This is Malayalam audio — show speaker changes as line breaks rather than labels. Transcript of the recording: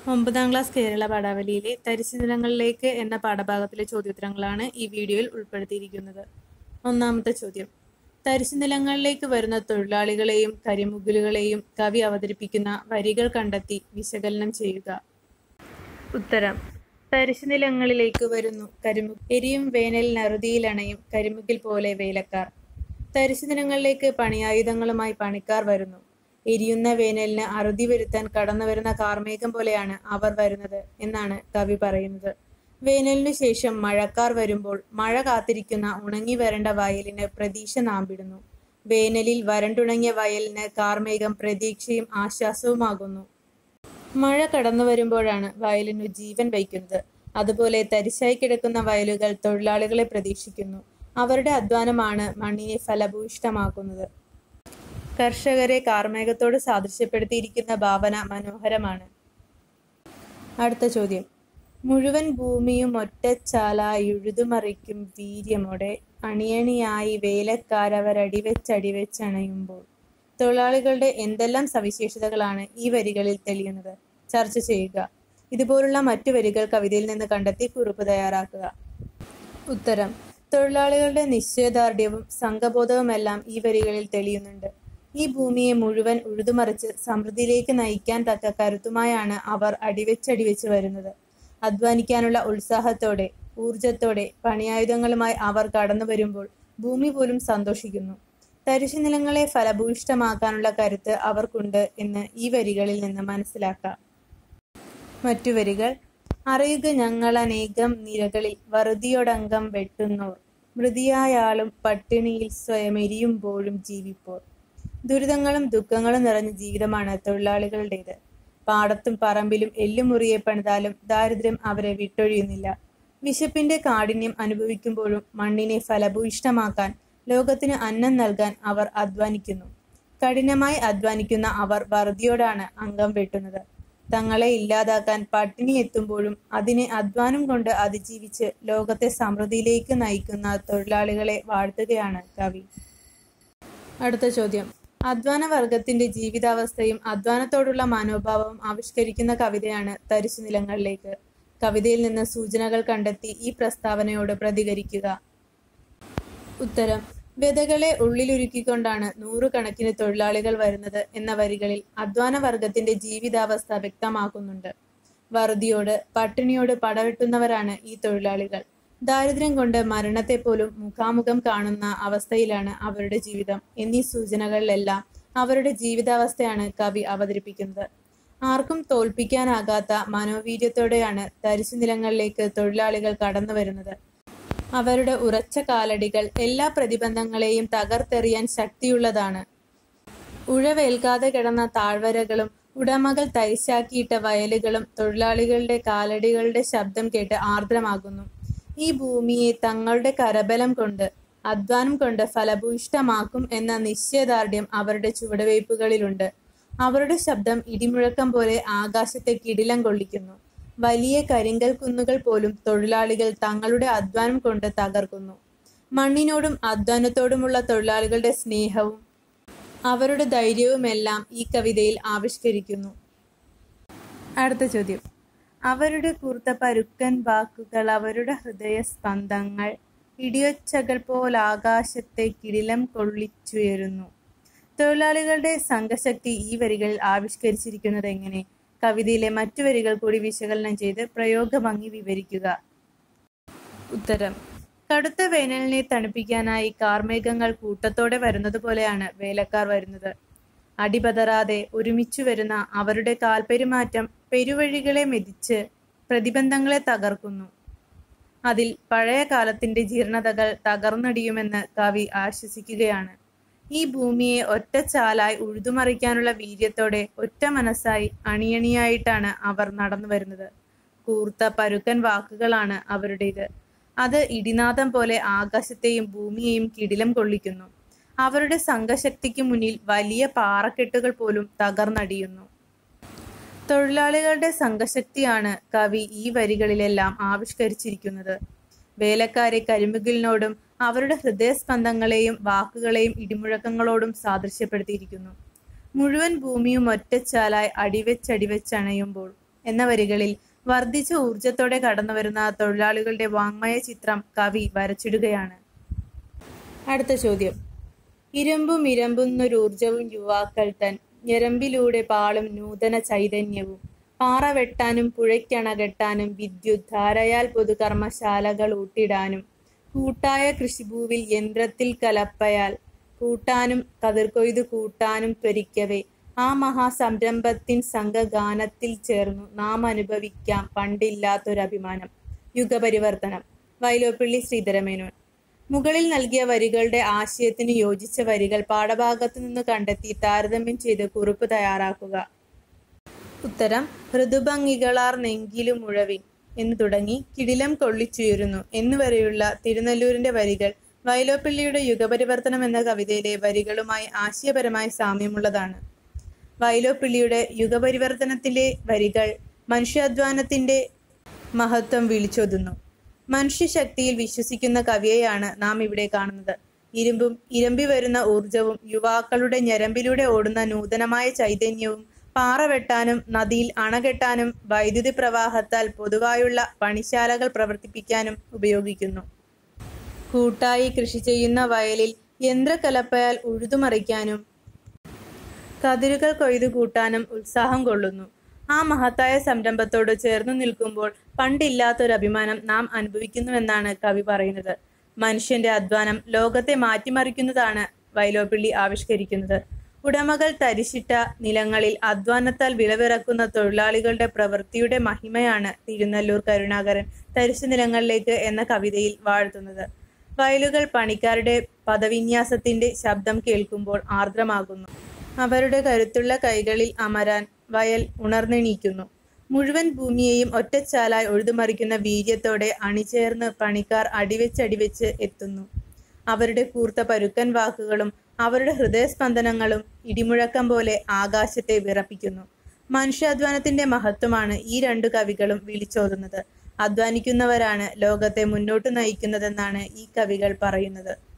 ഒമ്പതാം ക്ലാസ് കേരള പാഠാവലിയിലെ തരിശു നിലങ്ങളിലേക്ക് എന്ന പാഠഭാഗത്തിലെ ചോദ്യോത്തരങ്ങളാണ് ഈ വീഡിയോയിൽ ഉൾപ്പെടുത്തിയിരിക്കുന്നത് ഒന്നാമത്തെ ചോദ്യം തരിശു നിലങ്ങളിലേക്ക് വരുന്ന തൊഴിലാളികളെയും കരിമുകിലുകളെയും കവി അവതരിപ്പിക്കുന്ന വരികൾ കണ്ടെത്തി വിശകലനം ചെയ്യുക ഉത്തരം തരിശു നിലങ്ങളിലേക്ക് വരുന്നു കരിമു എരിയും വേനൽ നറുതിയിലണയും കരിമുകിൽ പോലെ വേലക്കാർ തരിശു നിലങ്ങളിലേക്ക് പണിയായുധങ്ങളുമായി പണിക്കാർ വരുന്നു എരിയുന്ന വേനലിന് അറുതി വരുത്താൻ കടന്നു വരുന്ന കാർമേഘം പോലെയാണ് അവർ വരുന്നത് എന്നാണ് കവി പറയുന്നത് വേനലിനു ശേഷം മഴക്കാർ വരുമ്പോൾ മഴ കാത്തിരിക്കുന്ന ഉണങ്ങി വരേണ്ട വയലിന് പ്രതീക്ഷ നാമ്പിടുന്നു വേനലിൽ വരണ്ടുണങ്ങിയ വയലിന് കാർമേഘം പ്രതീക്ഷയും ആശ്വാസവുമാകുന്നു മഴ കടന്നു വരുമ്പോഴാണ് വയലിനു ജീവൻ വയ്ക്കുന്നത് അതുപോലെ തരിശായി കിടക്കുന്ന വയലുകൾ തൊഴിലാളികളെ പ്രതീക്ഷിക്കുന്നു അവരുടെ അധ്വാനമാണ് മണ്ണിനെ ഫലഭൂയിഷ്ടമാക്കുന്നത് കർഷകരെ കാർമേഘത്തോട് സാദൃശ്യപ്പെടുത്തിയിരിക്കുന്ന ഭാവന മനോഹരമാണ് അടുത്ത ചോദ്യം മുഴുവൻ ഭൂമിയും ഒറ്റച്ചാലായി ഉഴുതുമറിക്കും വീര്യമോടെ അണിയണിയായി വേലക്കാരവരടിവെച്ചടിവെച്ചണയുമ്പോൾ തൊഴിലാളികളുടെ എന്തെല്ലാം സവിശേഷതകളാണ് ഈ വരികളിൽ തെളിയുന്നത് ചർച്ച ചെയ്യുക ഇതുപോലുള്ള മറ്റു വരികൾ കവിതയിൽ നിന്ന് കണ്ടെത്തി കുറിപ്പ് തയ്യാറാക്കുക ഉത്തരം തൊഴിലാളികളുടെ നിശ്ചയദാർഢ്യവും സംഘബോധവുമെല്ലാം ഈ വരികളിൽ തെളിയുന്നുണ്ട് ഈ ഭൂമിയെ മുഴുവൻ ഉഴുതുമറിച്ച് സമൃദ്ധിയിലേക്ക് നയിക്കാൻ തക്ക കരുത്തുമായാണ് അവർ അടിവെച്ചടിവെച്ച് വരുന്നത് അധ്വാനിക്കാനുള്ള ഉത്സാഹത്തോടെ ഊർജത്തോടെ പണിയായുധങ്ങളുമായി അവർ കടന്നു വരുമ്പോൾ ഭൂമി പോലും സന്തോഷിക്കുന്നു തരിശു നിലങ്ങളെ ഫലഭൂയിഷ്ടമാക്കാനുള്ള കരുത്ത് അവർക്കുണ്ട് എന്ന് ഈ വരികളിൽ നിന്ന് മനസ്സിലാക്കാം മറ്റു വരികൾ അറിയുക ഞങ്ങൾ അനേകം നിരകളിൽ വറുതിയൊടങ്കം വെട്ടുന്നോർ മൃതിയായാളും പട്ടിണിയിൽ സ്വയം എരിയുമ്പോഴും ജീവിപ്പോർ ദുരിതങ്ങളും ദുഃഖങ്ങളും നിറഞ്ഞ ജീവിതമാണ് തൊഴിലാളികളുടേത് പാടത്തും പറമ്പിലും എല്ലുമുറിയെ പണിതാലും ദാരിദ്ര്യം അവരെ വിട്ടൊഴിയുന്നില്ല വിശപ്പിന്റെ കാഠിന്യം അനുഭവിക്കുമ്പോഴും മണ്ണിനെ ഫലഭൂയിഷ്ടമാക്കാൻ ലോകത്തിന് അന്നം നൽകാൻ അവർ അധ്വാനിക്കുന്നു കഠിനമായി അധ്വാനിക്കുന്ന അവർ വറുതിയോടാണ് അംഗം വെട്ടുന്നത് തങ്ങളെ ഇല്ലാതാക്കാൻ പട്ടിണി എത്തുമ്പോഴും അതിനെ അധ്വാനം കൊണ്ട് അതിജീവിച്ച് ലോകത്തെ സമൃദ്ധിയിലേക്ക് നയിക്കുന്ന തൊഴിലാളികളെ വാഴ്ത്തുകയാണ് കവി അടുത്ത ചോദ്യം അധ്വാന വർഗത്തിന്റെ ജീവിതാവസ്ഥയും അധ്വാനത്തോടുള്ള മനോഭാവവും ആവിഷ്കരിക്കുന്ന കവിതയാണ് തരിശു നിലങ്ങളിലേക്ക് കവിതയിൽ നിന്ന് സൂചനകൾ കണ്ടെത്തി ഈ പ്രസ്താവനയോട് പ്രതികരിക്കുക ഉത്തരം വ്യതകളെ ഉള്ളിലുരുക്കിക്കൊണ്ടാണ് നൂറുകണക്കിന് തൊഴിലാളികൾ വരുന്നത് എന്ന വരികളിൽ അധ്വാന വർഗത്തിന്റെ ജീവിതാവസ്ഥ വ്യക്തമാക്കുന്നുണ്ട് വറുതിയോട് പട്ടിണിയോട് പടവെട്ടുന്നവരാണ് ഈ തൊഴിലാളികൾ ദാരിദ്ര്യം കൊണ്ട് മരണത്തെ പോലും മുഖാമുഖം കാണുന്ന അവസ്ഥയിലാണ് അവരുടെ ജീവിതം എന്നീ സൂചനകളിലെല്ലാം അവരുടെ ജീവിതാവസ്ഥയാണ് കവി അവതരിപ്പിക്കുന്നത് ആർക്കും തോൽപ്പിക്കാനാകാത്ത മനോവീര്യത്തോടെയാണ് തരിശു നിലങ്ങളിലേക്ക് തൊഴിലാളികൾ കടന്നു വരുന്നത് അവരുടെ ഉറച്ച കാലടികൾ എല്ലാ പ്രതിബന്ധങ്ങളെയും തകർത്തെറിയാൻ ശക്തിയുള്ളതാണ് ഉഴവേൽക്കാതെ കിടന്ന താഴ്വരകളും ഉടമകൾ തരിശാക്കിയിട്ട വയലുകളും തൊഴിലാളികളുടെ കാലടികളുടെ ശബ്ദം കേട്ട് ആർദ്രമാകുന്നു ഈ ഭൂമിയെ തങ്ങളുടെ കരബലം കൊണ്ട് അധ്വാനം കൊണ്ട് ഫലഭൂയിഷ്ടമാക്കും എന്ന നിശ്ചയദാർഢ്യം അവരുടെ ചുവടുവയ്പ്പുകളിലുണ്ട് അവരുടെ ശബ്ദം ഇടിമുഴക്കം പോലെ ആകാശത്തെ കിടിലം കൊള്ളിക്കുന്നു വലിയ കരിങ്കൽ കുന്നുകൾ പോലും തൊഴിലാളികൾ തങ്ങളുടെ അധ്വാനം കൊണ്ട് തകർക്കുന്നു മണ്ണിനോടും അധ്വാനത്തോടുമുള്ള തൊഴിലാളികളുടെ സ്നേഹവും അവരുടെ ധൈര്യവുമെല്ലാം ഈ കവിതയിൽ ആവിഷ്കരിക്കുന്നു അടുത്ത ചോദ്യം അവരുടെ കൂർത്ത പരുക്കൻ വാക്കുകൾ അവരുടെ ഹൃദയ സ്പന്ദങ്ങൾ ഇടിയൊച്ചകൾ പോൽ ആകാശത്തെ കിടിലം കൊള്ളിച്ചുയരുന്നു തൊഴിലാളികളുടെ സംഘശക്തി ഈ വരികളിൽ ആവിഷ്കരിച്ചിരിക്കുന്നത് എങ്ങനെ കവിതയിലെ മറ്റു വരികൾ കൂടി വിശകലനം ചെയ്ത് പ്രയോഗഭംഗി വിവരിക്കുക ഉത്തരം കടുത്ത വേനലിനെ തണുപ്പിക്കാനായി കാർമേഘങ്ങൾ കൂട്ടത്തോടെ വരുന്നത് പോലെയാണ് വേലക്കാർ വരുന്നത് അടിപതറാതെ ഒരുമിച്ചു വരുന്ന അവരുടെ കാൽപെരുമാറ്റം പെരുവഴികളെ മെതിച്ച് പ്രതിബന്ധങ്ങളെ തകർക്കുന്നു അതിൽ പഴയ കാലത്തിന്റെ ജീർണതകൾ തകർന്നടിയുമെന്ന് കവി ആശ്വസിക്കുകയാണ് ഈ ഭൂമിയെ ഒറ്റച്ചാലായി ഉഴുതുമറിക്കാനുള്ള വീര്യത്തോടെ ഒറ്റ മനസ്സായി അണിയണിയായിട്ടാണ് അവർ നടന്നു വരുന്നത് കൂർത്ത പരുക്കൻ വാക്കുകളാണ് അവരുടേത് അത് ഇടിനാദം പോലെ ആകാശത്തെയും ഭൂമിയെയും കിടിലം കൊള്ളിക്കുന്നു അവരുടെ സംഘശക്തിക്ക് മുന്നിൽ വലിയ പാറക്കെട്ടുകൾ പോലും തകർന്നടിയുന്നു തൊഴിലാളികളുടെ സംഘശക്തിയാണ് കവി ഈ വരികളിലെല്ലാം ആവിഷ്കരിച്ചിരിക്കുന്നത് വേലക്കാരെ കരിമുകിലിനോടും അവരുടെ ഹൃദയസ്പന്ദങ്ങളെയും വാക്കുകളെയും ഇടിമുഴക്കങ്ങളോടും സാദൃശ്യപ്പെടുത്തിയിരിക്കുന്നു മുഴുവൻ ഭൂമിയും ഒറ്റച്ചാലായി അടിവെച്ചടിവെച്ചണയുമ്പോൾ എന്ന വരികളിൽ വർദ്ധിച്ച ഊർജത്തോടെ കടന്നുവരുന്ന തൊഴിലാളികളുടെ വാങ്മയ ചിത്രം കവി വരച്ചിടുകയാണ് അടുത്ത ചോദ്യം ഇരമ്പും ഇരമ്പുന്നൊരൂർജവും യുവാക്കൾ തൻ ഞരമ്പിലൂടെ പാളും നൂതന ചൈതന്യവും പാറ വെട്ടാനും പുഴയ്ക്കണകെട്ടാനും വിദ്യുത് ധാരയാൽ പൊതുകർമ്മശാലകൾ ഊട്ടിടാനും കൂട്ടായ കൃഷിഭൂവിൽ യന്ത്രത്തിൽ കലപ്പയാൽ കൂട്ടാനും കതിർകൊയ്തു കൂട്ടാനും ത്വരിക്കവേ ആ മഹാസംരംഭത്തിൻ സംഘഗാനത്തിൽ ചേർന്നു നാം അനുഭവിക്കാം പണ്ടില്ലാത്തൊരഭിമാനം യുഗപരിവർത്തനം വൈലോപ്പിള്ളി ശ്രീധരമേനോൻ മുകളിൽ നൽകിയ വരികളുടെ ആശയത്തിന് യോജിച്ച വരികൾ പാഠഭാഗത്തു നിന്ന് കണ്ടെത്തി താരതമ്യം ചെയ്ത് കുറിപ്പ് തയ്യാറാക്കുക ഉത്തരം ഋതുഭംഗികളാർ നെങ്കിലും മുഴവിൻ എന്ന് തുടങ്ങി കിടിലം കൊള്ളിച്ചുയരുന്നു എന്നുവരെയുള്ള തിരുനെല്ലൂരിന്റെ വരികൾ വൈലോപ്പിള്ളിയുടെ യുഗപരിവർത്തനം എന്ന കവിതയിലെ വരികളുമായി ആശയപരമായി സാമ്യമുള്ളതാണ് വൈലോപ്പിള്ളിയുടെ യുഗപരിവർത്തനത്തിലെ വരികൾ മനുഷ്യാധ്വാനത്തിന്റെ മഹത്വം വിളിച്ചോതുന്നു മനുഷ്യശക്തിയിൽ വിശ്വസിക്കുന്ന കവിയെയാണ് നാം ഇവിടെ കാണുന്നത് ഇരുമ്പും ഇരമ്പി വരുന്ന ഊർജവും യുവാക്കളുടെ ഞരമ്പിലൂടെ ഓടുന്ന നൂതനമായ ചൈതന്യവും പാറ വെട്ടാനും നദിയിൽ അണകെട്ടാനും വൈദ്യുതി പ്രവാഹത്താൽ പൊതുവായുള്ള പണിശാലകൾ പ്രവർത്തിപ്പിക്കാനും ഉപയോഗിക്കുന്നു കൂട്ടായി കൃഷി ചെയ്യുന്ന വയലിൽ യന്ത്രക്കലപ്പയാൽ ഉഴുതുമറിക്കാനും കതിരുകൾ കൊയ്തു കൂട്ടാനും ഉത്സാഹം കൊള്ളുന്നു ആ മഹത്തായ സംരംഭത്തോട് ചേർന്നു നിൽക്കുമ്പോൾ പണ്ടില്ലാത്തൊരു അഭിമാനം നാം അനുഭവിക്കുന്നുവെന്നാണ് കവി പറയുന്നത് മനുഷ്യന്റെ അധ്വാനം ലോകത്തെ മാറ്റിമറിക്കുന്നതാണ് വൈലോപ്പിള്ളി ആവിഷ്കരിക്കുന്നത് ഉടമകൾ തരിശിട്ട നിലങ്ങളിൽ അധ്വാനത്താൽ വിളവിറക്കുന്ന തൊഴിലാളികളുടെ പ്രവൃത്തിയുടെ മഹിമയാണ് തിരുനെല്ലൂർ കരുണാകരൻ തരിശു നിലങ്ങളിലേക്ക് എന്ന കവിതയിൽ വാഴ്ത്തുന്നത് വയലുകൾ പണിക്കാരുടെ പദവിന്യാസത്തിന്റെ ശബ്ദം കേൾക്കുമ്പോൾ ആർദ്രമാകുന്നു അവരുടെ കരുത്തുള്ള കൈകളിൽ അമരാൻ വയൽ ഉണർന്നെണീക്കുന്നു മുഴുവൻ ഭൂമിയെയും ഒറ്റച്ചാലായി ഒഴുതുമറിക്കുന്ന വീര്യത്തോടെ അണിചേർന്ന് പണിക്കാർ അടിവെച്ചടിവെച്ച് എത്തുന്നു അവരുടെ കൂർത്ത പരുക്കൻ വാക്കുകളും അവരുടെ ഹൃദയസ്പന്ദനങ്ങളും ഇടിമുഴക്കം പോലെ ആകാശത്തെ വിറപ്പിക്കുന്നു മനുഷ്യാധ്വാനത്തിന്റെ മഹത്വമാണ് ഈ രണ്ടു കവികളും വിളിച്ചോതുന്നത് അധ്വാനിക്കുന്നവരാണ് ലോകത്തെ മുന്നോട്ട് നയിക്കുന്നതെന്നാണ് ഈ കവികൾ പറയുന്നത്